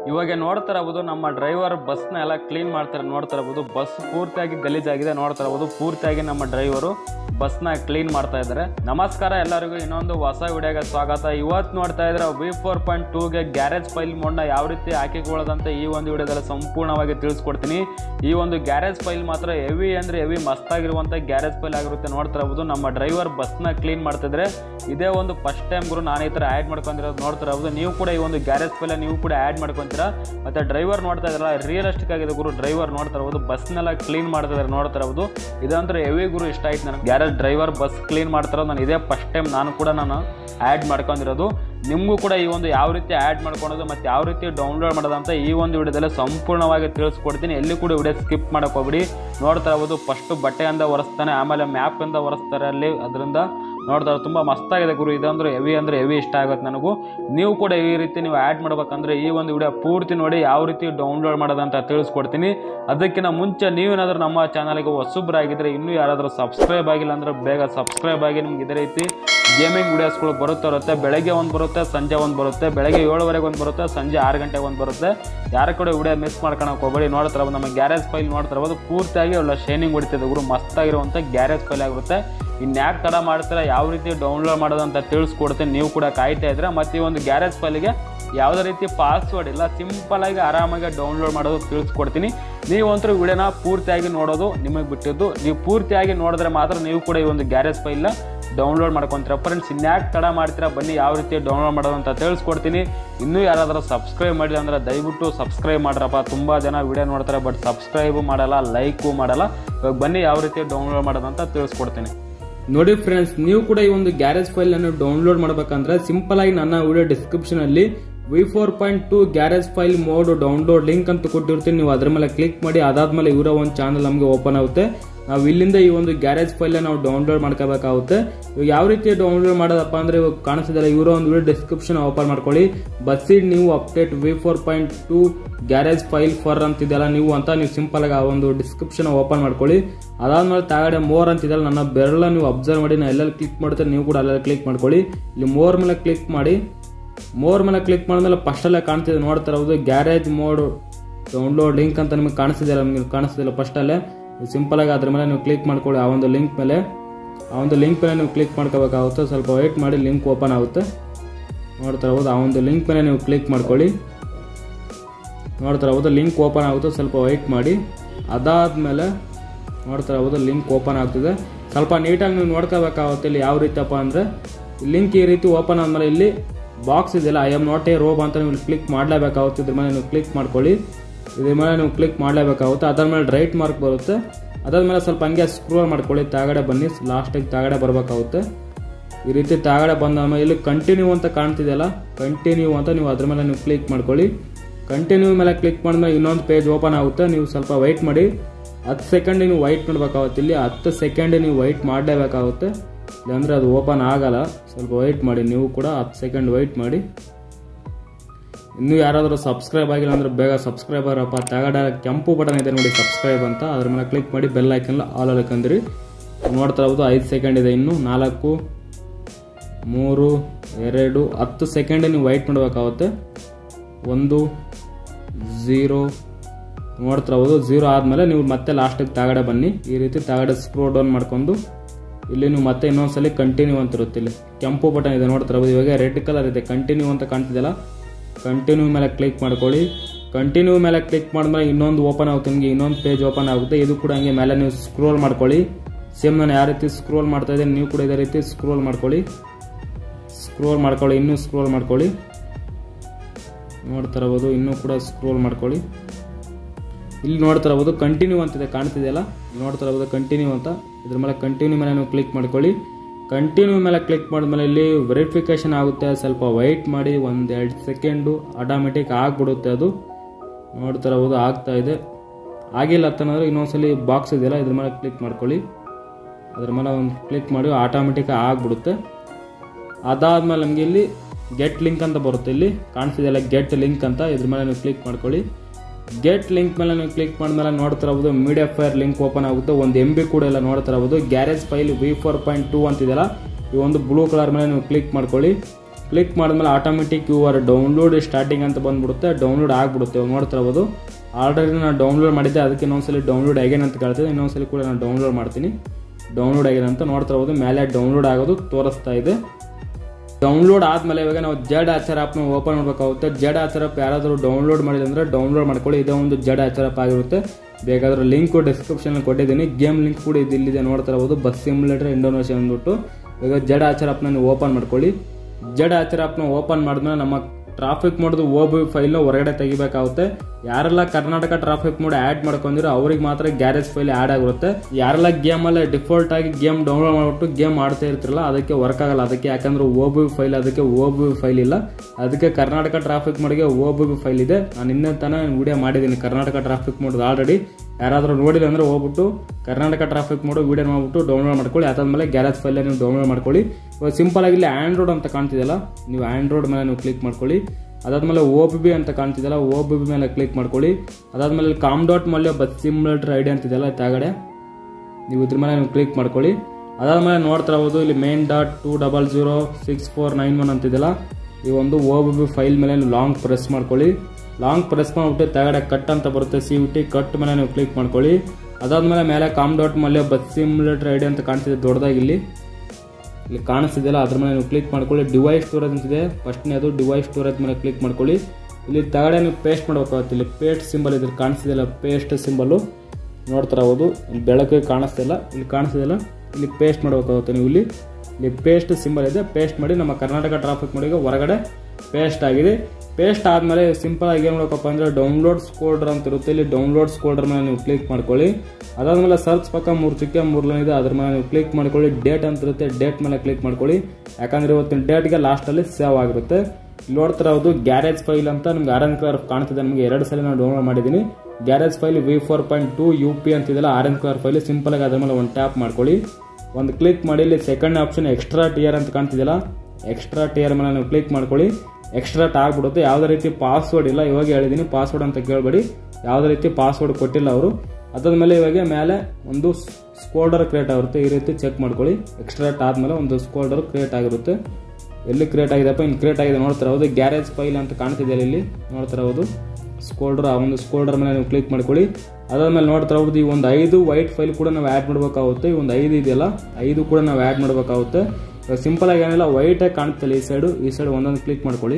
ಇವಾಗ ನೋಡ್ತಾ ಇರಬಹುದು ನಮ್ಮ ಡ್ರೈವರ್ ಬಸ್ನ ಎಲ್ಲ ಕ್ಲೀನ್ ಮಾಡ್ತಾರೆ ನೋಡ್ತಾ ಇರಬಹುದು ಬಸ್ ಪೂರ್ತಿಯಾಗಿ ಗಲೀಜಾಗಿದೆ ನೋಡ್ತಾ ಇರಬಹುದು ಪೂರ್ತಿಯಾಗಿ ನಮ್ಮ ಡ್ರೈವರು ಬಸ್ನ ಕ್ಲೀನ್ ಮಾಡ್ತಾ ಇದ್ದಾರೆ ನಮಸ್ಕಾರ ಎಲ್ಲರಿಗೂ ಇನ್ನೊಂದು ಹೊಸ ವಿಡಿಯೋಗೆ ಸ್ವಾಗತ ಇವತ್ತು ನೋಡ್ತಾ ಇದ್ರೆ ವಿ ಫೋರ್ ಪಾಯಿಂಟ್ ಟೂಗೆ ಗ್ಯಾರೇಜ್ ಫೈಲ್ ಮೋಡ್ನ ಯಾವ ರೀತಿ ಹಾಕಿಕೊಳ್ಳೋದಂತ ಈ ಒಂದು ವಿಡಿಯೋದಲ್ಲಿ ಸಂಪೂರ್ಣವಾಗಿ ತಿಳಿಸ್ಕೊಡ್ತೀನಿ ಈ ಒಂದು ಗ್ಯಾರೇಜ್ ಫೈಲ್ ಮಾತ್ರ ಹೆವಿ ಅಂದ್ರೆ ಹೆವಿ ಮಸ್ತಾಗಿರುವಂಥ ಗ್ಯಾರೇಜ್ ಫೈಲ್ ಆಗಿರುತ್ತೆ ನೋಡ್ತಾ ಇರಬಹುದು ನಮ್ಮ ಡ್ರೈವರ್ ಬಸ್ನ ಕ್ಲೀನ್ ಮಾಡ್ತಿದ್ರೆ ಇದೇ ಒಂದು ಫಸ್ಟ್ ಟೈಮ್ ಗುರು ನಾನು ಈ ಥರ ಆ್ಯಡ್ ಮಾಡ್ಕೊಂಡಿರೋದು ನೋಡ್ತಾ ಇರಬಹುದು ನೀವು ಕೂಡ ಈ ಒಂದು ಗ್ಯಾರೇಜ್ ಫೈಲ್ ನೀವು ಕೂಡ ಆ್ಯಡ್ ಮಾಡ್ಕೊಂತೀರಾ ಮತ್ತೆ ಡ್ರೈವರ್ ನೋಡ್ತಾ ಇದ್ರಲ್ಲ ರಿಯಲಿಸ್ಟಿಕ್ ಆಗಿದೆ ಗುರು ಡ್ರೈವರ್ ನೋಡ್ತಾ ಇರಬಹುದು ಬಸ್ನೆಲ್ಲ ಕ್ಲೀನ್ ಮಾಡ್ತಿದ್ದಾರೆ ನೋಡ್ತಾ ಇರಬಹುದು ಇದಂದ್ರೆ ಹೆವಿ ಗುರು ಇಷ್ಟ ಆಯ್ತು ನನಗೆ ಗ್ಯಾರೇಜ್ ಡ್ರೈವರ್ ಬಸ್ ಕ್ಲೀನ್ ಮಾಡ್ತಾರೋ ನಾನು ಇದೇ ಫಸ್ಟ್ ಟೈಮ್ ನಾನು ಕೂಡ ನಾನು ಆ್ಯಡ್ ಮಾಡ್ಕೊಂಡಿರೋದು ನಿಮಗೂ ಕೂಡ ಈ ಒಂದು ಯಾವ ರೀತಿ ಆ್ಯಡ್ ಮಾಡ್ಕೊಳೋದು ಮತ್ತು ಯಾವ ರೀತಿ ಡೌನ್ಲೋಡ್ ಮಾಡೋದು ಅಂತ ಈ ಒಂದು ವಿಡಿಯೋದಲ್ಲಿ ಸಂಪೂರ್ಣವಾಗಿ ತಿಳಿಸ್ಕೊಡ್ತೀನಿ ಎಲ್ಲಿ ಕೂಡ ವಿಡಿಯೋ ಸ್ಕಿಪ್ ಮಾಡಕ್ಕೆ ಹೋಗ್ಬಿಡಿ ನೋಡ್ತಾ ಇರ್ಬೋದು ಫಸ್ಟು ಬಟ್ಟೆಯಿಂದ ಒರೆಸ್ತಾನೆ ಆಮೇಲೆ ಮ್ಯಾಪಿಂದ ಒರೆಸ್ತಾರೆ ಅಲ್ಲಿ ಅದರಿಂದ ನೋಡ್ತಾ ತುಂಬ ಮಸ್ತಾಗಿದೆ ಗುರು ಇದಂದ್ರೆ ಹೆವಿ ಅಂದರೆ ಹೆವಿ ಇಷ್ಟ ಆಗುತ್ತೆ ನನಗೂ ನೀವು ಕೂಡ ಈ ರೀತಿ ನೀವು ಆ್ಯಡ್ ಮಾಡ್ಬೇಕಂದ್ರೆ ಈ ಒಂದು ವಿಡಿಯೋ ಪೂರ್ತಿ ನೋಡಿ ಯಾವ ರೀತಿ ಡೌನ್ಲೋಡ್ ಮಾಡೋದಂತ ತಿಳಿಸ್ಕೊಡ್ತೀನಿ ಅದಕ್ಕಿಂತ ಮುಂಚೆ ನೀವೇನಾದರೂ ನಮ್ಮ ಚಾನಲ್ಗೆ ಹೊಸಬ್ರಾಗಿದ್ದರೆ ಇನ್ನೂ ಯಾರಾದರೂ ಸಬ್ಸ್ಕ್ರೈಬ್ ಆಗಿಲ್ಲ ಅಂದ್ರೆ ಬೇಗ ಸಬ್ಸ್ಕ್ರೈಬ್ ಆಗಿ ನಿಮ್ಗೆ ಇದೇ ರೀತಿ ಗೇಮಿಂಗ್ ವಿಡಿಯೋಸ್ಗಳು ಬರುತ್ತಾ ಇರುತ್ತೆ ಬೆಳಗ್ಗೆ ಒಂದು ಬರುತ್ತೆ ಸಂಜೆ ಒಂದು ಬರುತ್ತೆ ಬೆಳಗ್ಗೆ ಏಳುವರೆಗೆ ಒಂದು ಬರುತ್ತೆ ಸಂಜೆ ಆರು ಗಂಟೆಗೆ ಒಂದು ಬರುತ್ತೆ ಯಾರ ಕೂಡ ವಿಡಿಯೋ ಮಿಸ್ ಮಾಡ್ಕೊಳಕ್ಕೆ ಹೋಗಬೇಡಿ ನೋಡ್ತಾ ಇರ್ಬೋದು ನಮ್ಮ ಗ್ಯಾರೇಜ್ ಫೈಲ್ ನೋಡ್ತಾ ಇರ್ಬೋದು ಪೂರ್ತಿಯಾಗಿ ಒಳ್ಳೆ ಶೈನಿಂಗ್ ಹೊಡಿತಿದೆ ಗುರು ಮಸ್ತಾಗಿರುವಂಥ ಗ್ಯಾರೇಜ್ ಫೈಲ್ ಆಗಿರುತ್ತೆ ಇನ್ಯಾಕೆ ತಡ ಮಾಡ್ತೀರಾ ಯಾವ ರೀತಿ ಡೌನ್ಲೋಡ್ ಮಾಡೋದಂತ ತಿಳಿಸ್ಕೊಡ್ತೀನಿ ನೀವು ಕೂಡ ಕಾಯ್ತಾ ಇದ್ರೆ ಮತ್ತು ಈ ಒಂದು ಗ್ಯಾರೇಜ್ ಫೈಲಿಗೆ ಯಾವುದೇ ರೀತಿ ಪಾಸ್ವರ್ಡ್ ಇಲ್ಲ ಸಿಂಪಲಾಗಿ ಆರಾಮಾಗಿ ಡೌನ್ಲೋಡ್ ಮಾಡೋದು ತಿಳಿಸ್ಕೊಡ್ತೀನಿ ನೀವು ಒಂಥರ ವಿಡಿಯೋನ ಪೂರ್ತಿಯಾಗಿ ನೋಡೋದು ನಿಮಗೆ ಬಿಟ್ಟಿದ್ದು ನೀವು ಪೂರ್ತಿಯಾಗಿ ನೋಡಿದ್ರೆ ಮಾತ್ರ ನೀವು ಕೂಡ ಈ ಒಂದು ಗ್ಯಾರೇಜ್ ಫೈಲ್ನ ಡೌನ್ಲೋಡ್ ಮಾಡ್ಕೊತೀರ ಫ್ರೆಂಡ್ಸ್ ಇನ್ಯಾಕೆ ತಡ ಮಾಡ್ತೀರಾ ಬನ್ನಿ ಯಾವ ರೀತಿ ಡೌನ್ಲೋಡ್ ಮಾಡೋದು ಅಂತ ತಿಳಿಸ್ಕೊಡ್ತೀನಿ ಇನ್ನೂ ಯಾರಾದರೂ ಸಬ್ಸ್ಕ್ರೈಬ್ ಮಾಡಿಲ್ಲ ಅಂದ್ರೆ ದಯವಿಟ್ಟು ಸಬ್ಸ್ಕ್ರೈಬ್ ಮಾಡ್ರಪ್ಪ ತುಂಬ ಜನ ವಿಡಿಯೋ ನೋಡ್ತಾರೆ ಬಟ್ ಸಬ್ಸ್ಕ್ರೈಬು ಮಾಡಲ್ಲ ಲೈಕು ಮಾಡಲ್ಲ ಇವಾಗ ಬನ್ನಿ ಯಾವ ರೀತಿ ಡೌನ್ಲೋಡ್ ಮಾಡೋದು ಅಂತ ತಿಳಿಸ್ಕೊಡ್ತೀನಿ ನೋಡಿ ಫ್ರೆಂಡ್ಸ್ ನೀವು ಕೂಡ ಈ ಒಂದು ಗ್ಯಾರೇಜ್ ಫೈಲ್ ಅನ್ನು ಡೌನ್ಲೋಡ್ ಮಾಡಬೇಕಂದ್ರೆ ಸಿಂಪಲ್ ಆಗಿ ನನ್ನ ವಿಡಿಯೋ ಡಿಸ್ಕ್ರಿಪ್ಷನ್ ಅಲ್ಲಿ V four point two garage file mod download link ಅಂತ ಕೊಟ್ಟಿರ್ತೀನಿ ನೀವು ಅದ್ರ ಮೇಲೆ ಕ್ಲಿಕ್ ಮಾಡಿ ಅದಾದ್ಮೇಲೆ ಇವರ ಒಂದು ಚಾನಲ್ ನಮಗೆ ಓಪನ್ ಆಗುತ್ತೆ ನಾವು ಇಲ್ಲಿಂದ ಈ ಒಂದು ಗ್ಯಾರೇಜ್ ಫೈಲ್ ನಾವು ಡೌನ್ಲೋಡ್ ಮಾಡ್ಕೋಬೇಕಾಗುತ್ತೆ ಇವಾಗ ಯಾವ ರೀತಿ ಡೌನ್ಲೋಡ್ ಮಾಡೋದಪ್ಪ ಅಂದ್ರೆ ಇವಾಗ ಕಾಣಿಸ್ತಿದೆಲ್ಲ ಇವರ ಒಂದು ವಿಡಿಯೋ ಡಿಸ್ಕ್ರಿಪ್ಷನ್ ಓಪನ್ ಮಾಡ್ಕೊಳ್ಳಿ ಬಸ್ಸಿಡ್ ನೀವು update V four point two garage file ಫರ್ ಅಂತಿದೆಲ್ಲ ನೀವು ಅಂತ ನೀವು ಸಿಂಪಲ್ ಆಗಿ ಆ ಒಂದು ಡಿಸ್ಕ್ರಿಪ್ಷನ್ ಓಪನ್ ಮಾಡ್ಕೊಳ್ಳಿ ಅದಾದ್ಮೇಲೆ ತಾಗಡೆ ಮೋರ್ ಅಂತಿದೆಲ್ಲ ನನ್ನ ಬೆರಳ ನೀವು ಅಬ್ಸರ್ವ್ ಮಾಡಿ ನಾ ಎಲ್ಲೆಲ್ಲಿ ಕ್ಲಿಕ್ ಮಾಡ್ತಾರೆ ನೀವು ಕೂಡ ಅಲ್ಲೆಲ್ಲ ಕ್ಲಿಕ್ ಮಾಡ್ಕೊಳ್ಳಿ ಇಲ್ಲಿ ಮೋರ್ ಮೇಲೆ ಕ್ಲಿಕ್ ಮಾಡಿ ಮೋರ್ ಮೇಲೆ ಕ್ಲಿಕ್ ಮಾಡಿದ್ಮೇಲೆ ಫಸ್ಟ್ ಅಲ್ಲೇ ಕಾಣ್ತಿದೆ ನೋಡ್ತಾ ಇರೋದು ಗ್ಯಾರೇಜ್ ಮೋಡ್ ಡೌನ್ಲೋಡ್ ಲಿಂಕ್ ಅಂತ ನಿಮಗೆ ಕಾಣಿಸ್ತಿದೆಯಲ್ಲ ನಿಮಗೆ ಕಾಣಿಸ್ತಿಲ್ಲ ಫಸ್ಟ್ ಅಲ್ಲೇ ಸಿಂಪಲ್ ಆಗಿ ಅದ್ರ ಮೇಲೆ ನೀವು ಕ್ಲಿಕ್ ಮಾಡ್ಕೊಳ್ಳಿ ಆ ಒಂದು ಲಿಂಕ್ ಮೇಲೆ ಆ ಒಂದು ಲಿಂಕ್ ಮೇಲೆ ನೀವು ಕ್ಲಿಕ್ ಮಾಡ್ಕೋಬೇಕಾಗುತ್ತೆ ಸ್ವಲ್ಪ ವೆಯ್ಟ್ ಮಾಡಿ ಲಿಂಕ್ ಓಪನ್ ಆಗುತ್ತೆ ನೋಡ್ತಾ ಇರ್ಬೋದು ಆ ಒಂದು ಲಿಂಕ್ ಮೇಲೆ ನೀವು ಕ್ಲಿಕ್ ಮಾಡ್ಕೊಳ್ಳಿ ನೋಡ್ತಾ ಇರ್ಬೋದು ಲಿಂಕ್ ಓಪನ್ ಆಗುತ್ತೆ ಸ್ವಲ್ಪ ವೆಯ್ಟ್ ಮಾಡಿ ಅದಾದ್ಮೇಲೆ ನೋಡ್ತಾ ಇರ್ಬೋದು ಲಿಂಕ್ ಓಪನ್ ಆಗ್ತಿದೆ ಸ್ವಲ್ಪ ನೀಟಾಗಿ ನೀವು ನೋಡ್ಕೋಬೇಕಾಗುತ್ತೆ ಇಲ್ಲಿ ಯಾವ ರೀತಿಯಪ್ಪ ಅಂದರೆ ಲಿಂಕ್ ಈ ರೀತಿ ಓಪನ್ ಆದಮೇಲೆ ಇಲ್ಲಿ ಬಾಕ್ಸ್ ಇದೆಯಲ್ಲ I am not a robot ಅಂತ ನೀವು ಕ್ಲಿಕ್ ಮಾಡಲೇಬೇಕಾಗುತ್ತೆ ಇದ್ರ ಮೇಲೆ ನೀವು ಕ್ಲಿಕ್ ಮಾಡ್ಕೊಳ್ಳಿ ಇದ್ರ ಮೇಲೆ ನೀವು ಕ್ಲಿಕ್ ಮಾಡಲೇಬೇಕಾಗುತ್ತೆ ಅದ್ರ ಮೇಲೆ ರೈಟ್ ಮಾರ್ಕ್ ಬರುತ್ತೆ ಅದಾದ್ಮೇಲೆ ಸ್ವಲ್ಪ ಹಂಗೆ ಸ್ಕ್ರೋಲ್ ಮಾಡ್ಕೊಳ್ಳಿ ತಾಗಡೆ ಬನ್ನಿ ಲಾಸ್ಟಿಗೆ ತಾಗಡೆ ಬರಬೇಕಾಗುತ್ತೆ ಈ ರೀತಿ ತಾಗಡೆ ಬಂದಾದ್ಮೇಲೆ ಇಲ್ಲಿ ಕಂಟಿನ್ಯೂ ಅಂತ ಕಾಣ್ತಿದೆಯಲ್ಲ ಕಂಟಿನ್ಯೂ ಅಂತ ನೀವು ಅದ್ರ ಮೇಲೆ ನೀವು ಕ್ಲಿಕ್ ಮಾಡ್ಕೊಳ್ಳಿ ಕಂಟಿನ್ಯೂ ಮೇಲೆ ಕ್ಲಿಕ್ ಮಾಡಿದ್ಮೇಲೆ ಇನ್ನೊಂದು ಪೇಜ್ ಓಪನ್ ಆಗುತ್ತೆ ನೀವು ಸ್ವಲ್ಪ ವೈಟ್ ಮಾಡಿ ಹತ್ತು ಸೆಕೆಂಡ್ ನೀವು ವೈಟ್ ಮಾಡಬೇಕಾಗುತ್ತೆ ಇಲ್ಲಿ ಹತ್ತು ಸೆಕೆಂಡ್ ನೀವು ವೈಟ್ ಮಾಡಲೇಬೇಕಾಗುತ್ತೆ ಇಲ್ಲಾಂದ್ರೆ ಅದು ಓಪನ್ ಆಗಲ್ಲ ಸ್ವಲ್ಪ ವೈಟ್ ಮಾಡಿ ನೀವು ಕೂಡ ಹತ್ತು ಸೆಕೆಂಡ್ ವೈಟ್ ಮಾಡಿ ಇನ್ನೂ ಯಾರಾದರೂ ಸಬ್ಸ್ಕ್ರೈಬ್ ಆಗಿಲ್ಲ ಅಂದ್ರೆ ಬೇಗ ಸಬ್ಸ್ಕ್ರೈಬ್ ಆಗಪ್ಪ ತೆಗಡೆ ಕೆಂಪು ಬಟನ್ ಇದೆ ನೋಡಿ ಸಬ್ಸ್ಕ್ರೈಬ್ ಅಂತ ಅದ್ರ ಮೇಲೆ ಕ್ಲಿಕ್ ಮಾಡಿ ಬೆಲ್ ಐಕನ್ ಆಲ್ ಅಲ್ಕಂದ್ರಿ ನೋಡ್ತಾ ಇರ್ಬೋದು ಐದು ಸೆಕೆಂಡ್ ಇದೆ ಇನ್ನು ನಾಲ್ಕು ಮೂರು ಎರಡು ಹತ್ತು ಸೆಕೆಂಡ್ ನೀವು ವೈಟ್ ಮಾಡಬೇಕಾಗುತ್ತೆ ಒಂದು ಝೀರೋ ನೋಡ್ತಾ ಇರ್ಬೋದು ಝೀರೋ ಆದಮೇಲೆ ನೀವು ಮತ್ತೆ ಲಾಸ್ಟಿಗೆ ತಾಗಡೆ ಬನ್ನಿ ಈ ರೀತಿ ತಾಗಡೆ ಸ್ಕ್ರೋ ಡೌನ್ ಮಾಡ್ಕೊಂಡು ಇಲ್ಲಿ ನೀವು ಮತ್ತೆ ಇನ್ನೊಂದ್ಸಲಿ ಕಂಟಿನ್ಯೂ ಅಂತ ಇರುತ್ತೆ ಇಲ್ಲಿ ಕೆಂಪು ಬಟನ್ ಇದೆ ನೋಡ್ತಾ ಇರ್ಬೋದು ಇವಾಗ ರೆಡ್ ಕಲರ್ ಇದೆ ಕಂಟಿನ್ಯೂ ಅಂತ ಕಾಣ್ತಿದೆಯಲ್ಲ ಕಂಟಿನ್ಯೂ ಮೇಲೆ ಕ್ಲಿಕ್ ಮಾಡ್ಕೊಳ್ಳಿ ಕಂಟಿನ್ಯೂ ಮೇಲೆ ಕ್ಲಿಕ್ ಮಾಡಿದ್ಮೇಲೆ ಇನ್ನೊಂದು ಓಪನ್ ಆಗುತ್ತೆ ನಿಮಗೆ ಇನ್ನೊಂದು ಪೇಜ್ ಓಪನ್ ಆಗುತ್ತೆ ಇದು ಕೂಡ ಹಂಗೆ ಮೇಲೆ ನೀವು ಸ್ಕ್ರೋಲ್ ಮಾಡ್ಕೊಳ್ಳಿ ಸೇಮ್ ನಾನು ಯಾವ ರೀತಿ ಸ್ಕ್ರೋಲ್ ಮಾಡ್ತಾ ಇದ್ದೀನಿ ನೀವು ಕೂಡ ಇದೇ ರೀತಿ ಸ್ಕ್ರೋಲ್ ಮಾಡ್ಕೊಳ್ಳಿ ಸ್ಕ್ರೋಲ್ ಮಾಡ್ಕೊಳ್ಳಿ ಇನ್ನೂ ಸ್ಕ್ರೋಲ್ ಮಾಡ್ಕೊಳ್ಳಿ ನೋಡ್ತಾ ಇರ್ಬೋದು ಇನ್ನೂ ಕೂಡ ಸ್ಕ್ರೋಲ್ ಮಾಡ್ಕೊಳ್ಳಿ ಇಲ್ಲಿ ನೋಡ್ತಾ ಇರ್ಬೋದು ಕಂಟಿನ್ಯೂ ಅಂತಿದೆ ಕಾಣ್ತಿದೆಯಲ್ಲ ನೋಡ್ತಾ ಇರ್ಬೋದು ಕಂಟಿನ್ಯೂ ಅಂತ ಇದ್ರ ಮೇಲೆ ಕಂಟಿನ್ಯೂ ಮೇಲೆ ನೀವು ಕ್ಲಿಕ್ ಮಾಡ್ಕೊಳ್ಳಿ ಕಂಟಿನ್ಯೂ ಮೇಲೆ ಕ್ಲಿಕ್ ಮಾಡಿದ್ಮೇಲೆ ಇಲ್ಲಿ ವೆರಿಫಿಕೇಶನ್ ಆಗುತ್ತೆ ಸ್ವಲ್ಪ ವೈಟ್ ಮಾಡಿ ಒಂದು ಎರಡು ಸೆಕೆಂಡು ಆಟೋಮೆಟಿಕ್ ಆಗಿಬಿಡುತ್ತೆ ಅದು ನೋಡ್ತಾ ಇರ್ಬೋದು ಆಗ್ತಾ ಇದೆ ಆಗಿಲ್ಲ ಅಂತಂದ್ರೆ ಇನ್ನೊಂದ್ಸಲಿ ಬಾಕ್ಸ್ ಇದೆಯಲ್ಲ ಇದ್ರ ಮೇಲೆ ಕ್ಲಿಕ್ ಮಾಡ್ಕೊಳ್ಳಿ ಅದ್ರ ಮೇಲೆ ಒಂದು ಕ್ಲಿಕ್ ಮಾಡಿ ಆಟೋಮೆಟಿಕ್ ಆಗಿಬಿಡುತ್ತೆ ಅದಾದ್ಮೇಲೆ ನಮಗೆ ಇಲ್ಲಿ ಗೆಟ್ ಲಿಂಕ್ ಅಂತ ಬರುತ್ತೆ ಇಲ್ಲಿ ಕಾಣಿಸ್ತಿದೆಯಲ್ಲ ಗೆಟ್ ಲಿಂಕ್ ಅಂತ ಇದ್ರ ಮೇಲೆ ನೀವು ಕ್ಲಿಕ್ ಮಾಡ್ಕೊಳ್ಳಿ ಗೆಟ್ ಲಿಂಕ್ ಮೇಲೆ ನೀವು ಕ್ಲಿಕ್ ಮಾಡಿದ್ಮೇಲೆ ನೋಡ್ತಾ ಇರಬಹುದು ಮೀಡಿಯಾ ಫೈರ್ ಲಿಂಕ್ ಓಪನ್ ಆಗುತ್ತೆ ಒಂದು ಎಂ ಬಿ ಕೂಡ ಎಲ್ಲ ನೋಡ್ತಾ ಇರಬಹುದು garage file V four point two ಅಂತಿದೆಯಲ್ಲ ಈ ಒಂದು ಬ್ಲೂ ಕಲರ್ ಮೇಲೆ ನೀವು ಕ್ಲಿಕ್ ಮಾಡ್ಕೊಳ್ಳಿ ಕ್ಲಿಕ್ ಮಾಡಿದ್ಮೇಲೆ automatic you are download starting ಅಂತ ಬಂದ್ಬಿಡುತ್ತೆ ಡೌನ್ಲೋಡ್ ಆಗಿಬಿಡುತ್ತೆ ಇವಾಗ ನೋಡ್ತಾ ಇರ್ಬೋದು ಆಲ್ರೆಡಿ ನಾನು ಡೌನ್ಲೋಡ್ ಮಾಡಿದ್ದೆ ಅದಕ್ಕೆ ಇನ್ನೊಂದ್ಸಲಿ ಡೌನ್ಲೋಡ್ ಆಗ್ಯಾನ ಅಂತ ಕೇಳ್ತಿದ್ದೆ ಇನ್ನೊಂದ್ಸಲಿ ಕೂಡ ನಾನು ಡೌನ್ಲೋಡ್ ಮಾಡ್ತೀನಿ ಡೌನ್ಲೋಡ್ ಆಗಿದೆ ಅಂತ ನೋಡ್ತಾ ಇರ್ಬೋದು ಮೇಲೆ ಡೌನ್ಲೋಡ್ ಆಗೋದು ತೋರಿಸ್ತಾ ಇದೆ ಡೌನ್ಲೋಡ್ ಆದಮೇಲೆ ಇವಾಗ ನಾವು ಜಡ್ ಆಚಾರ ಆ್ಯಪ್ನ ಓಪನ್ ಮಾಡಬೇಕಾಗುತ್ತೆ ಜಡ್ ಆಚಾರ ಆ್ಯಪ್ ಯಾರಾದರೂ ಡೌನ್ಲೋಡ್ ಮಾಡಿದ್ರೆ ಡೌನ್ಲೋಡ್ ಮಾಡ್ಕೊಳ್ಳಿ ಇದೇ ಒಂದು ಜಡ್ ಆಚಾರ ಆ್ಯಪ್ ಆಗಿರುತ್ತೆ ಬೇಕಾದ್ರೆ ಲಿಂಕ್ ಡಿಸ್ಕ್ರಿಪ್ಷನ್ ಕೊಟ್ಟಿದ್ದೀನಿ ಗೇಮ್ ಲಿಂಕ್ ಕೂಡ ಇದು ಇಲ್ಲಿದೆ ನೋಡ್ತಾ ಇರ್ಬೋದು ಬಸ್ ಸಿಮ್ಯುಲೇಟರ್ ಇಂಡೋನೇಷಿಯಾ ಅಂದ್ಬಿಟ್ಟು ಇವಾಗ ಜಡ್ ಆಚಾರ ಆ್ಯಪ್ನ ನೀವು ಓಪನ್ ಮಾಡ್ಕೊಳ್ಳಿ ಜಡ್ ಆಚಾರ ಆ್ಯಪ್ನ ಓಪನ್ ಮಾಡಿದ್ಮೇಲೆ ನಮ್ಮ ಟ್ರಾಫಿಕ್ ಮೋಡ್ದು ಓ ಬಿ ಫೈಲ್ನ ಹೊರಗಡೆ ತೆಗಿಬೇಕಾಗುತ್ತೆ ಯಾರೆಲ್ಲ ಕರ್ನಾಟಕ ಟ್ರಾಫಿಕ್ ಮೋಡ್ ಆ್ಯಡ್ ಮಾಡ್ಕೊಂಡಿರೋ ಅವ್ರಿಗೆ ಮಾತ್ರ ಗ್ಯಾರೇಜ್ ಫೈಲ್ ಆ್ಯಡ್ ಆಗಿರುತ್ತೆ ಯಾರೆಲ್ಲ ಗೇಮಲ್ಲಿ ಡಿಫಾಲ್ಟ್ ಆಗಿ ಗೇಮ್ ಡೌನ್ಲೋಡ್ ಮಾಡಿಬಿಟ್ಟು ಗೇಮ್ ಆಡ್ತಾ ಇರ್ತಿರಲ್ಲ ಅದಕ್ಕೆ ವರ್ಕ್ ಆಗಲ್ಲ ಅದಕ್ಕೆ ಯಾಕಂದ್ರೆ ಓ ಬಿ ಫೈಲ್ ಅದಕ್ಕೆ ಓ ಬಿ ಫೈಲ್ ಇಲ್ಲ ಅದಕ್ಕೆ ಕರ್ನಾಟಕ ಟ್ರಾಫಿಕ್ ಮೋಡ್ಗೆ ಓ ಬಿ ಫೈಲ್ ಇದೆ ನಾನು ಇನ್ನೇ ತಾನೇ ವಿಡಿಯೋ ಮಾಡಿದ್ದೀನಿ ಕರ್ನಾಟಕ ಟ್ರಾಫಿಕ್ ಮೋಡ್ ಆಲ್ರೆಡಿ ಯಾರಾದರೂ ನೋಡಿಲ್ಲ ಅಂದ್ರೆ ಹೋಗ್ಬಿಟ್ಟು ಕರ್ನಾಟಕ ಟ್ರಾಫಿಕ್ ಮೋಡ್ ವಿಡಿಯೋ ಮಾಡ್ಬಿಟ್ಟು ಡೌನ್ಲೋಡ್ ಮಾಡ್ಕೊಳ್ಳಿ ಅದಾದ್ಮೇಲೆ ಗ್ಯಾರೇಜ್ ಫೈಲ್ ನೀವು ಡೌನ್ಲೋಡ್ ಮಾಡ್ಕೊಳ್ಳಿ ಇವಾಗ ಸಿಂಪಲ್ ಆಗಿ ಇಲ್ಲಿ ಆಂಡ್ರಾಯ್ಡ್ ಅಂತ ಕಾಣ್ತಿದೆಯಲ್ಲ ನೀವು ಆಂಡ್ರಾಯ್ಡ್ ಮೇಲೆ ನೀವು ಕ್ಲಿಕ್ ಮಾಡ್ಕೊಳ್ಳಿ ಅದಾದ್ಮೇಲೆ ಓ ಬಿ ಬಿ ಅಂತ ಕಾಣ್ತಿದೆಯಲ್ಲ ಓ ಬಿ ಬಿ ಮೇಲೆ ಕ್ಲಿಕ್ ಮಾಡ್ಕೊಳ್ಳಿ ಅದಾದ್ಮೇಲೆ com dot maleo bus simulator ID ಅಂತಿದೆಯಲ್ಲ ಕೆಳಗಡೆ ನೀವು ಇದ್ರ ಮೇಲೆ ನೀವು ಕ್ಲಿಕ್ ಮಾಡ್ಕೊಳ್ಳಿ ಅದಾದ್ಮೇಲೆ ನೋಡ್ತಾ ಇರ್ಬೋದು ಇಲ್ಲಿ main dot two double zero six four nine one ಅಂತಿದೆಯಲ್ಲ ಈ ಒಂದು ಓ ಬಿ ಬಿ ಫೈಲ್ ಮೇಲೆ ನೀವು ಲಾಂಗ್ ಪ್ರೆಸ್ ಮಾಡ್ಕೊಳ್ಳಿ ಲಾಂಗ್ ಪ್ರೆಸ್ ಮಾಡಿಬಿಟ್ಟು ತೆಗಡೆ ಕಟ್ ಅಂತ ಬರುತ್ತೆ ಸಿ ಟಿ ಕಟ್ ಮೇಲೆ ನೀವು ಕ್ಲಿಕ್ ಮಾಡ್ಕೊಳ್ಳಿ ಅದಾದ್ಮೇಲೆ ಮೇಲೆ com dot maleo bus simulator ID ಅಂತ ಕಾಣ್ತಿದೆ ದೊಡ್ಡದಾಗಿ ಇಲ್ಲಿ ಇಲ್ಲಿ ಕಾಣಿಸ್ತಿದೆಯಲ್ಲ ಅದ್ರ ಮೇಲೆ ನೀವು ಕ್ಲಿಕ್ ಮಾಡ್ಕೊಳ್ಳಿ ಡಿವೈಸ್ ಸ್ಟೋರೇಜ್ ಅಂತಿದೆ ಫಸ್ಟ್ನೇ ಅದು ಡಿವೈಸ್ ಸ್ಟೋರೇಜ್ ಮೇಲೆ ಕ್ಲಿಕ್ ಮಾಡ್ಕೊಳ್ಳಿ ಇಲ್ಲಿ ತಗಡೆ ನೀವು ಪೇಸ್ಟ್ ಮಾಡ್ಬೇಕಾಗುತ್ತೆ ಇಲ್ಲಿ ಪೇಸ್ಟ್ ಸಿಂಬಲ್ ಇದ್ರ ಕಾಣಿಸ್ತಿದೆಯಲ್ಲ ಪೇಸ್ಟ್ ಸಿಂಬಲು ನೋಡ್ತಾ ಇರ್ಬೋದು ಇಲ್ಲಿ ಬೆಳಕಿಗೆ ಕಾಣಿಸ್ತಿಲ್ಲ ಇಲ್ಲಿ ಕಾಣಿಸ್ತಿದೆಯಲ್ಲ ಇಲ್ಲಿ ಪೇಸ್ಟ್ ಮಾಡಬೇಕಾಗುತ್ತೆ ನೀವು ಇಲ್ಲಿ ಇಲ್ಲಿ ಪೇಸ್ಟ್ ಸಿಂಬಲ್ ಇದೆ ಪೇಸ್ಟ್ ಮಾಡಿ ನಮ್ಮ ಕರ್ನಾಟಕ ಟ್ರಾಫಿಕ್ ಮಾಡಿಗೆ ಹೊರಗಡೆ ಪೇಸ್ಟ್ ಆಗಿದೆ ಪೇಸ್ಟ್ ಆದಮೇಲೆ ಸಿಂಪಲ್ ಆಗಿ ಏನು ಮಾಡಬೇಕಪ್ಪ ಅಂದರೆ ಡೌನ್ಲೋಡ್ ಸ್ಕೋಲ್ಡರ್ ಅಂತ ಇರುತ್ತೆ ಇಲ್ಲಿ ಡೌನ್ಲೋಡ್ ಸ್ಕೋಲ್ಡರ್ ಮೇಲೆ ನೀವು ಕ್ಲಿಕ್ ಮಾಡ್ಕೊಳ್ಳಿ ಅದಾದ್ಮೇಲೆ ಸರ್ಚ್ ಪಕ್ಕ ಮೂರು ಚಿಕ್ಕ ಮೂರು ಲೈನ್ ಇದೆ ಅದ್ರ ಮೇಲೆ ನೀವು ಕ್ಲಿಕ್ ಮಾಡ್ಕೊಳ್ಳಿ ಡೇಟ್ ಅಂತ ಇರುತ್ತೆ ಡೇಟ್ ಮೇಲೆ ಕ್ಲಿಕ್ ಮಾಡ್ಕೊಳ್ಳಿ ಯಾಕಂದ್ರೆ ಇವತ್ತಿನ ಡೇಟ್ಗೆ ಲಾಸ್ಟಲ್ಲಿ ಸೇವ್ ಆಗಿರುತ್ತೆ ಇಲ್ಲಿ ನೋಡ್ತಾ ಇರೋದು ಗ್ಯಾರೇಜ್ ಫೈಲ್ ಅಂತ ನಿಮ್ಗೆ ಆರೆಂಜ್ ಕಲರ್ ಕಾಣ್ತಿದೆ ನಮಗೆ ಎರಡು ಸಲ ನಾನು ಡೌನ್ಲೋಡ್ ಮಾಡಿದ್ದೀನಿ garage file V four point two U P ಅಂತಿದೆಲ್ಲ ಆರೆಂಜ್ ಕಲರ್ ಫೈಲ್ ಸಿಂಪಲ್ ಆಗಿ ಅದ್ರ ಮೇಲೆ ಒಂದು ಟ್ಯಾಪ್ ಮಾಡ್ಕೊಳ್ಳಿ ಒಂದು ಕ್ಲಿಕ್ ಮಾಡಿ ಇಲ್ಲಿ ಸೆಕೆಂಡ್ ಆಪ್ಷನ್ ಎಕ್ಸ್ಟ್ರಾ ಟಿಯರ್ ಅಂತ ಕಾಣ್ತಿದೆಯಲ್ಲ ಎಕ್ಸ್ಟ್ರಾ ಟಿಯರ್ ಮೇಲೆ ನೀವು ಕ್ಲಿಕ್ ಮಾಡ್ಕೊಳ್ಳಿ ಎಕ್ಸ್ಟ್ರಾ ಆಗ್ಬಿಡುತ್ತೆ ಯಾವುದೇ ರೀತಿ ಪಾಸ್ವರ್ಡ್ ಇಲ್ಲ ಇವಾಗ ಹೇಳಿದ್ದೀನಿ ಪಾಸ್ವರ್ಡ್ ಅಂತ ಕೇಳಬೇಡಿ ಯಾವುದೇ ರೀತಿ ಪಾಸ್ವರ್ಡ್ ಕೊಟ್ಟಿಲ್ಲ ಅವರು ಅದಾದ್ಮೇಲೆ ಇವಾಗ ಮೇಲೆ ಒಂದು ಸ್ಕೋಲ್ಡರ್ ಕ್ರಿಯೇಟ್ ಆಗಿರುತ್ತೆ ಈ ರೀತಿ ಚೆಕ್ ಮಾಡ್ಕೊಳ್ಳಿ ಎಕ್ಸ್ಟ್ರಾ ಆದ್ಮೇಲೆ ಒಂದು ಸ್ಕೋಲ್ಡರ್ ಕ್ರಿಯೇಟ್ ಆಗಿರುತ್ತೆ ಎಲ್ಲಿ ಕ್ರಿಯೇಟ್ ಆಗಿದೆಪ್ಪ ಇನ್ನು ಕ್ರಿಯೇಟ್ ಆಗಿದೆ ನೋಡ್ತಾ ಇರೋದು ಗ್ಯಾರೇಜ್ ಫೈಲ್ ಅಂತ ಕಾಣ್ತಿದೆ ಇಲ್ಲಿ ನೋಡ್ತಾ ಇರೋದು ಸ್ಕೋಲ್ಡರ್ ಆ ಒಂದು ಸ್ಕೋಲ್ಡರ್ ಮೇಲೆ ನೀವು ಕ್ಲಿಕ್ ಮಾಡ್ಕೊಳ್ಳಿ ಅದಾದ್ಮೇಲೆ ನೋಡ್ತಾ ಇರೋದು ಈ ಒಂದು ಐದು ವೈಟ್ ಫೈಲ್ ಕೂಡ ನಾವು ಆ್ಯಡ್ ಮಾಡಬೇಕಾಗುತ್ತೆ ಈ ಒಂದು ಐದು ಇದೆಯಲ್ಲ ಐದು ಕೂಡ ನಾವು ಆ್ಯಡ್ ಮಾಡಬೇಕಾಗುತ್ತೆ ಸಿಂಪಲ್ ಆಗಿ ಏನಿಲ್ಲ ವೈಟಾಗಿ ಕಾಣುತ್ತಲ್ಲ ಈ ಸೈಡು ಈ ಸೈಡ್ ಒಂದೊಂದು ಕ್ಲಿಕ್ ಮಾಡ್ಕೊಳ್ಳಿ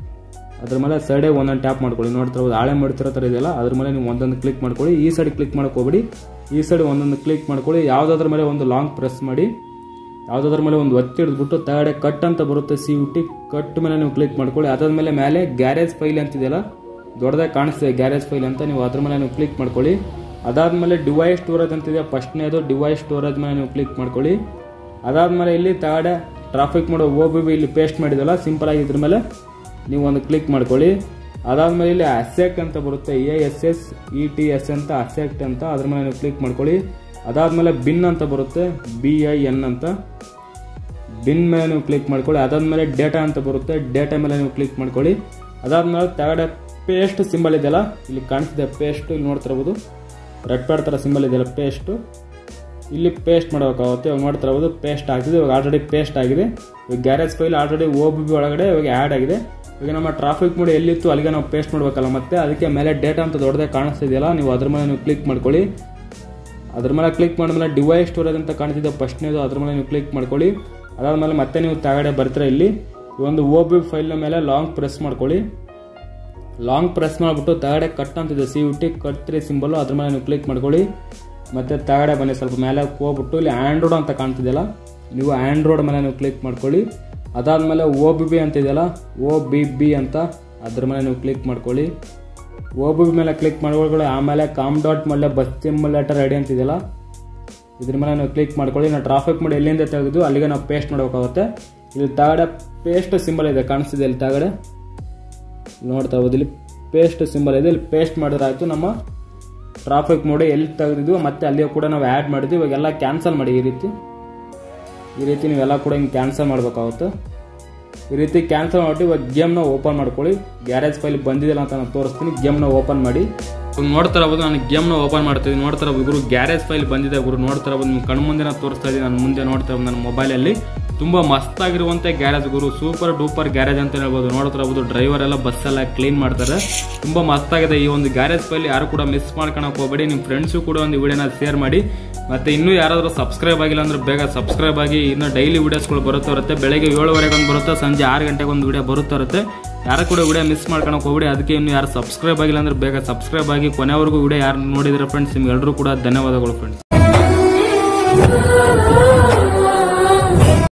ಅದ್ರ ಮೇಲೆ ಸೈಡೇ ಒಂದೊಂದು ಟ್ಯಾಪ್ ಮಾಡ್ಕೊಳ್ಳಿ ನೋಡ್ತಾ ಇರೋದು ಹಾಳೆ ಮಾಡ್ತಿರೋ ಥರ ಇದೆಯಲ್ಲ ಅದ್ರ ಮೇಲೆ ನೀವು ಒಂದೊಂದು ಕ್ಲಿಕ್ ಮಾಡ್ಕೊಳ್ಳಿ ಈ ಸೈಡ್ ಕ್ಲಿಕ್ ಮಾಡಕ್ಕೆ ಹೋಗ್ಬೇಡಿ ಈ ಸೈಡ್ ಒಂದೊಂದು ಕ್ಲಿಕ್ ಮಾಡ್ಕೊಳ್ಳಿ ಯಾವುದಾದ್ರ ಮೇಲೆ ಒಂದು ಲಾಂಗ್ ಪ್ರೆಸ್ ಮಾಡಿ ಯಾವುದಾದ್ರ ಮೇಲೆ ಒಂದು ಒತ್ತಿ ಹಿಡಿದ್ಬಿಟ್ಟು ತಗಡೆ ಕಟ್ ಅಂತ ಬರುತ್ತೆ ಸಿ ಟಿ ಕಟ್ ಮೇಲೆ ನೀವು ಕ್ಲಿಕ್ ಮಾಡ್ಕೊಳ್ಳಿ ಅದಾದ್ಮೇಲೆ ಮೇಲೆ ಗ್ಯಾರೇಜ್ ಫೈಲ್ ಅಂತಿದೆಯಲ್ಲ ದೊಡ್ಡದಾಗಿ ಕಾಣಿಸ್ತಿದೆ ಗ್ಯಾರೇಜ್ ಫೈಲ್ ಅಂತ ನೀವು ಅದ್ರ ಮೇಲೆ ನೀವು ಕ್ಲಿಕ್ ಮಾಡ್ಕೊಳ್ಳಿ ಅದಾದ್ಮೇಲೆ ಡಿವೈಸ್ ಸ್ಟೋರೇಜ್ ಅಂತಿದೆ ಫಸ್ಟ್ನೇದು ಡಿವೈಸ್ ಸ್ಟೋರೇಜ್ ಮೇಲೆ ನೀವು ಕ್ಲಿಕ್ ಮಾಡ್ಕೊಳ್ಳಿ ಅದಾದ್ಮೇಲೆ ಇಲ್ಲಿ ತಗಡೆ ಟ್ರಾಫಿಕ್ ಮಾಡೋ ಓ ಬಿ ಬಿ ಇಲ್ಲಿ ಪೇಸ್ಟ್ ಮಾಡಿದಲ್ಲ ಸಿಂಪಲ್ ಆಗಿ ಇದ್ರ ಮೇಲೆ ನೀವು ಒಂದು ಕ್ಲಿಕ್ ಮಾಡ್ಕೊಳ್ಳಿ ಅದಾದ್ಮೇಲೆ ಇಲ್ಲಿ ಅಸೆಕ್ಟ್ ಅಂತ ಬರುತ್ತೆ A S S E T S ಅಂತ ಅಸೆಕ್ಟ್ ಅಂತ ಅದ್ರ ಮೇಲೆ ನೀವು ಕ್ಲಿಕ್ ಮಾಡ್ಕೊಳ್ಳಿ ಅದಾದ್ಮೇಲೆ ಬಿನ್ ಅಂತ ಬರುತ್ತೆ ಬಿ ಐ ಎನ್ ಅಂತ ಬಿನ್ ಮೇಲೆ ನೀವು ಕ್ಲಿಕ್ ಮಾಡ್ಕೊಳ್ಳಿ ಅದಾದ್ಮೇಲೆ ಡೇಟಾ ಅಂತ ಬರುತ್ತೆ ಡೇಟಾ ಮೇಲೆ ನೀವು ಕ್ಲಿಕ್ ಮಾಡ್ಕೊಳ್ಳಿ ಅದಾದ್ಮೇಲೆ ತೆಗಡೆ ಪೇಸ್ಟ್ ಸಿಂಬಲ್ ಇದೆಯಲ್ಲ ಇಲ್ಲಿ ಕಾಣಿಸ್ತಿದೆ ಪೇಸ್ಟ್ ಇಲ್ಲಿ ನೋಡ್ತಾ ಇರ್ಬೋದು ರೆಡ್ ಪ್ಯಾಡ್ ಥರ ಸಿಂಬಲ್ ಇದೆಯಲ್ಲ ಪೇಸ್ಟು ಇಲ್ಲಿ ಪೇಸ್ಟ್ ಮಾಡಬೇಕಾಗುತ್ತೆ ಇವಾಗ ನೋಡ್ತಾ ಇರ್ಬೋದು ಪೇಸ್ಟ್ ಆಗ್ತಿದೆ ಇವಾಗ ಆಲ್ರೆಡಿ ಪೇಸ್ಟ್ ಆಗಿದೆ ಇವಾಗ garage file already O B B ಒಳಗಡೆ ಇವಾಗ ಆ್ಯಡ್ ಆಗಿದೆ ಇವಾಗ ನಮ್ಮ ಟ್ರಾಫಿಕ್ ಮೋಡ್ ಎಲ್ಲಿತ್ತು ಅಲ್ಲಿಗೆ ನಾವು ಪೇಸ್ಟ್ ಮಾಡಬೇಕಲ್ಲ ಮತ್ತೆ ಅದಕ್ಕೆ ಮೇಲೆ ಡೇಟಾ ಅಂತ ದೊಡ್ಡದಾಗಿ ಕಾಣಿಸ್ತಿದೆಯಲ್ಲ ನೀವು ಅದ್ರ ಮೇಲೆ ನೀವು ಕ್ಲಿಕ್ ಮಾಡ್ಕೊಳ್ಳಿ ಅದ್ರ ಮೇಲೆ ಕ್ಲಿಕ್ ಮಾಡಿದ್ಮೇಲೆ ಡಿವೈಸ್ ಸ್ಟೋರೇಜ್ ಅಂತ ಕಾಣ್ತಿದೆ ಫಸ್ಟ್ನೇದು ಅದ್ರ ಮೇಲೆ ನೀವು ಕ್ಲಿಕ್ ಮಾಡ್ಕೊಳ್ಳಿ ಅದಾದ್ಮೇಲೆ ಮತ್ತೆ ನೀವು ತೆಗಡೆ ಬರ್ತೀರಾ ಇಲ್ಲಿ ಈ ಒಂದು ಓ ಬಿ ಫೈಲ್ನ ಮೇಲೆ ಲಾಂಗ್ ಪ್ರೆಸ್ ಮಾಡ್ಕೊಳ್ಳಿ ಲಾಂಗ್ ಪ್ರೆಸ್ ಮಾಡಿಬಿಟ್ಟು ತೆಗಡೆ ಕಟ್ ಅಂತಿದೆ C U T cut three symbol ಅದ್ರ ಮೇಲೆ ನೀವು ಕ್ಲಿಕ್ ಮಾಡ್ಕೊಳ್ಳಿ ಮತ್ತೆ ತೆಗಡೆ ಬನ್ನಿ ಸ್ವಲ್ಪ ಮೇಲೆ ಹೋಗ್ಬಿಟ್ಟು ಇಲ್ಲಿ ಆ್ಯಂಡ್ರಾಯ್ಡ್ ಅಂತ ಕಾಣ್ತಿದೆಯಲ್ಲ ನೀವು ಆ್ಯಂಡ್ರಾಯ್ಡ್ ಮೇಲೆ ನೀವು ಕ್ಲಿಕ್ ಮಾಡ್ಕೊಳ್ಳಿ ಅದಾದಮೇಲೆ ಓ ಬಿ ಬಿ ಅಂತ ಇದೆಯಲ್ಲ ಓ ಬಿ ಬಿ ಅಂತ ಅದ್ರ ಮೇಲೆ ನೀವು ಕ್ಲಿಕ್ ಮಾಡ್ಕೊಳ್ಳಿ ಓ ಬಿ ಬಿ ಮೇಲೆ ಕ್ಲಿಕ್ ಮಾಡ್ಕೊಳ್ಳಿ ಆಮೇಲೆ ಕಾಮ್ ಡಾಟ್ ಮೇಲೆ ಬಸ್ ಸಿಮ್ಯುಲೇಟರ್ ಐಡಿ ಅಂತಿದೆಯಲ್ಲ ಇದ್ರ ಮೇಲೆ ನಾವು ಕ್ಲಿಕ್ ಮಾಡ್ಕೊಳ್ಳಿ ನಾವು ಟ್ರಾಫಿಕ್ ಮಾಡಿ ಎಲ್ಲಿಂದ ತೆಗೆದು ಅಲ್ಲಿಗೆ ನಾವು ಪೇಸ್ಟ್ ಮಾಡಬೇಕಾಗುತ್ತೆ ಇಲ್ಲಿ ತಗಡೆ ಪೇಸ್ಟ್ ಸಿಂಬಲ್ ಇದೆ ಕಾಣಿಸ್ತಿದೆ ಇಲ್ಲಿ ತಗಡೆ ನೋಡ್ತಾ ಹೋಗೋದು ಇಲ್ಲಿ ಪೇಸ್ಟ್ ಸಿಂಬಲ್ ಇದೆ ಇಲ್ಲಿ ಪೇಸ್ಟ್ ಮಾಡಿದ್ರೆ ಆಯಿತು ನಮ್ಮ ಟ್ರಾಫಿಕ್ ಮೋಡ್ ಎಲ್ಲಿ ತೆಗೆದಿದ್ವು ಮತ್ತೆ ಅಲ್ಲಿಯೂ ಕೂಡ ನಾವು ಆ್ಯಡ್ ಮಾಡಿದ್ವಿ ಇವಾಗೆಲ್ಲ ಕ್ಯಾನ್ಸಲ್ ಮಾಡಿ ಈ ರೀತಿ ಈ ರೀತಿ ನೀವೆಲ್ಲ ಕೂಡ ಹಿಂಗೆ ಕ್ಯಾನ್ಸಲ್ ಮಾಡಬೇಕಾಗುತ್ತೆ ಈ ರೀತಿ ಕ್ಯಾನ್ಸಲ್ ಮಾಡಿಬಿಟ್ಟು ಇವಾಗ ಗೇಮ್ನ ಓಪನ್ ಮಾಡ್ಕೊಳ್ಳಿ ಗ್ಯಾರೇಜ್ ಫೈಲ್ ಬಂದಿದೆಯಲ್ಲ ಅಂತ ನಾನು ತೋರಿಸ್ತೀನಿ ಗೇಮ್ನ ಓಪನ್ ಮಾಡಿ ಇವಾಗ ನೋಡ್ತಾ ಇರಬಹುದು ನಾನು ಗೇಮ್ನ ಓಪನ್ ಮಾಡ್ತಿದ್ದೀನಿ ನೋಡ್ತಾ ಇರಬಹುದು ಇವರು ಗ್ಯಾರೇಜ್ ಫೈಲ್ ಬಂದಿದೆ ಇವರು ನೋಡ್ತಾ ಇರಬಹುದು ನಿಮ್ಮ ಕಣ್ಣು ಮುಂದೆ ನಾನು ತೋರಿಸ್ತಾ ಇದ್ದೀನಿ ನಾನು ಮುಂದೆ ನೋಡ್ತಾ ಇರೋದು ನನ್ನ ಮೊಬೈಲಲ್ಲಿ ತುಂಬಾ ಮಸ್ತ್ ಆಗಿರುವಂತ ಗ್ಯಾರೇಜ್ ಗುರು ಸೂಪರ್ ಡೂಪರ್ ಗ್ಯಾರೇಜ್ ಅಂತ ಹೇಳ್ಬೋದು ನೋಡ್ತಿರಬಹುದು ಡ್ರೈವರ್ ಎಲ್ಲ ಬಸ್ ಎಲ್ಲ ಕ್ಲೀನ್ ಮಾಡ್ತಾರೆ ತುಂಬಾ ಮಸ್ತ್ ಆಗಿದೆ ಈ ಒಂದು ಗ್ಯಾರೇಜ್ ಫೈಲ್ ಯಾರು ಕೂಡ ಮಿಸ್ ಮಾಡ್ಕೊಳಕ್ ಹೋಗಬೇಡಿ ನಿಮ್ ಫ್ರೆಂಡ್ಸು ಕೂಡ ಒಂದು ವಿಡಿಯೋನ ಶೇರ್ ಮಾಡಿ ಮತ್ತೆ ಇನ್ನೂ ಯಾರಾದ್ರೂ ಸಬ್ಸ್ಕ್ರೈಬ್ ಆಗಿಲ್ಲ ಅಂದ್ರೆ ಬೇಗ ಸಬ್ಸ್ಕ್ರೈಬ್ ಆಗಿ ಇನ್ನು ಡೈಲಿ ವಿಡಿಯೋಸ್ಗಳು ಬರುತ್ತಾ ಇರುತ್ತೆ ಬೆಳಗ್ಗೆ ಏಳುವರೆಗೆ ಒಂದು ಬರುತ್ತೆ ಸಂಜೆ ಆರು ಗಂಟೆಗೆ ಒಂದು ವಿಡಿಯೋ ಬರುತ್ತಾ ಇರುತ್ತೆ ಯಾರು ಕೂಡ ವಿಡಿಯೋ ಮಿಸ್ ಮಾಡ್ಕೊಳಕ್ ಹೋಗ್ಬೇಡಿ ಅದಕ್ಕೆ ಇನ್ನು ಯಾರು ಸಬ್ಸ್ಕ್ರೈಬ್ ಆಗಿಲ್ಲ ಅಂದ್ರೆ ಬೇಗ ಸಬ್ಸ್ಕ್ರೈಬ್ ಆಗಿ ಕೊನೆವರೆಗೂ ವಿಡಿಯೋ ಯಾರು ನೋಡಿದ್ರೆ ಫ್ರೆಂಡ್ಸ್ ನಿಮ್ಗೆಲ್ಲರೂ ಕೂಡ ಧನ್ಯವಾದಗಳು ಫ್ರೆಂಡ್ಸ್